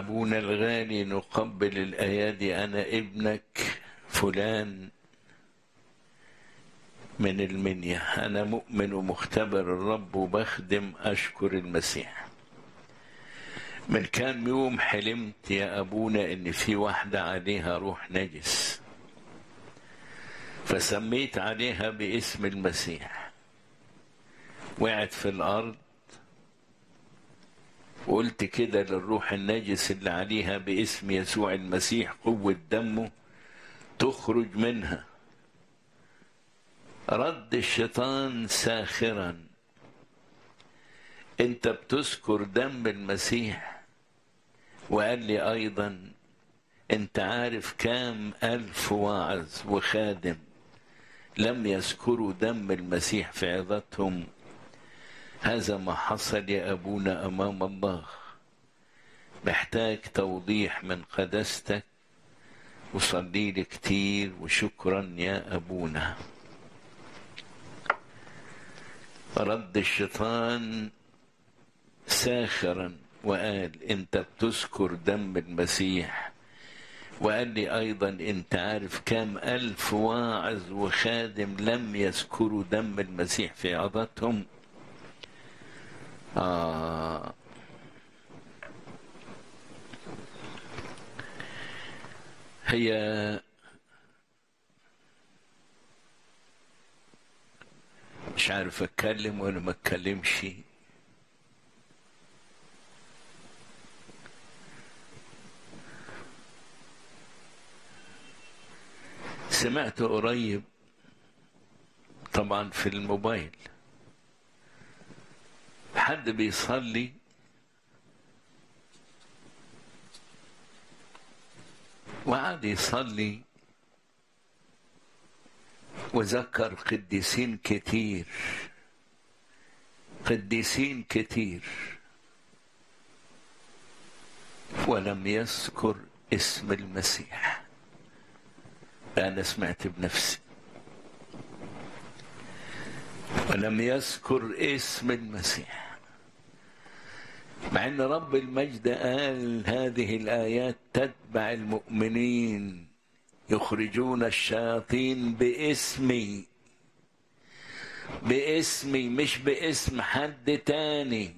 أبونا الغالي نقبل الأيادي أنا ابنك فلان من المنيا أنا مؤمن ومختبر الرب وبخدم أشكر المسيح من كام يوم حلمت يا أبونا إن في واحدة عليها روح نجس فسميت عليها باسم المسيح وقعت في الأرض وقلت كده للروح النجس اللي عليها باسم يسوع المسيح قوة دمه تخرج منها رد الشيطان ساخرا انت بتذكر دم المسيح وقال لي ايضا انت عارف كام الف واعظ وخادم لم يذكروا دم المسيح في عظتهم هذا ما حصل يا ابونا امام الله محتاج توضيح من قداستك وصلي لي كتير وشكرا يا ابونا رد الشيطان ساخرا وقال انت بتذكر دم المسيح وقال لي ايضا انت عارف كام الف واعظ وخادم لم يذكروا دم المسيح في عظتهم آه هي مش عارف اتكلم ولا ما اتكلمش سمعت قريب طبعا في الموبايل حد بيصلي وقعد يصلي وذكر قديسين كتير قديسين كتير ولم يذكر اسم المسيح أنا سمعت بنفسي ولم يذكر اسم المسيح مع ان رب المجد قال هذه الايات تتبع المؤمنين يخرجون الشياطين باسمي باسمي مش باسم حد تاني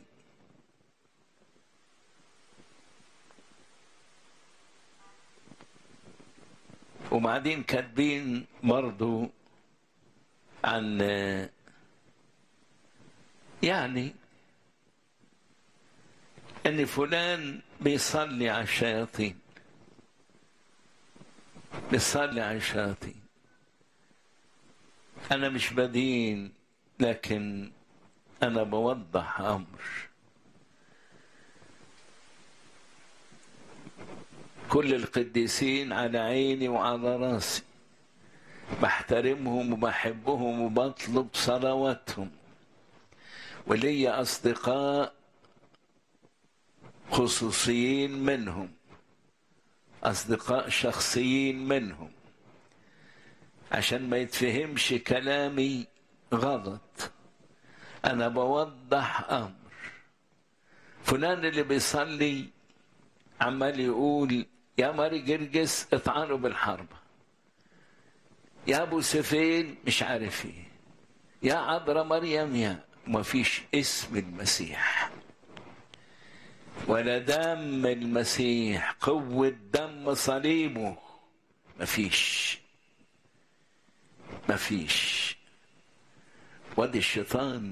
وبعدين كاتبين برضو عن يعني ان فلان بيصلي على الشياطين بيصلي على الشياطين انا مش بدين لكن انا بوضح امر كل القديسين على عيني وعلى راسي بحترمهم وبحبهم وبطلب صلواتهم ولي اصدقاء خصوصيين منهم اصدقاء شخصيين منهم عشان ما يتفهمش كلامي غلط انا بوضح امر فلان اللي بيصلي عمال يقول يا ماري جرجس اطعنوا بالحربة يا ابو سفين مش عارف ايه يا عذراء مريم يا ما فيش اسم المسيح ولا دم المسيح قوة دم صليبه مفيش مفيش وادي الشيطان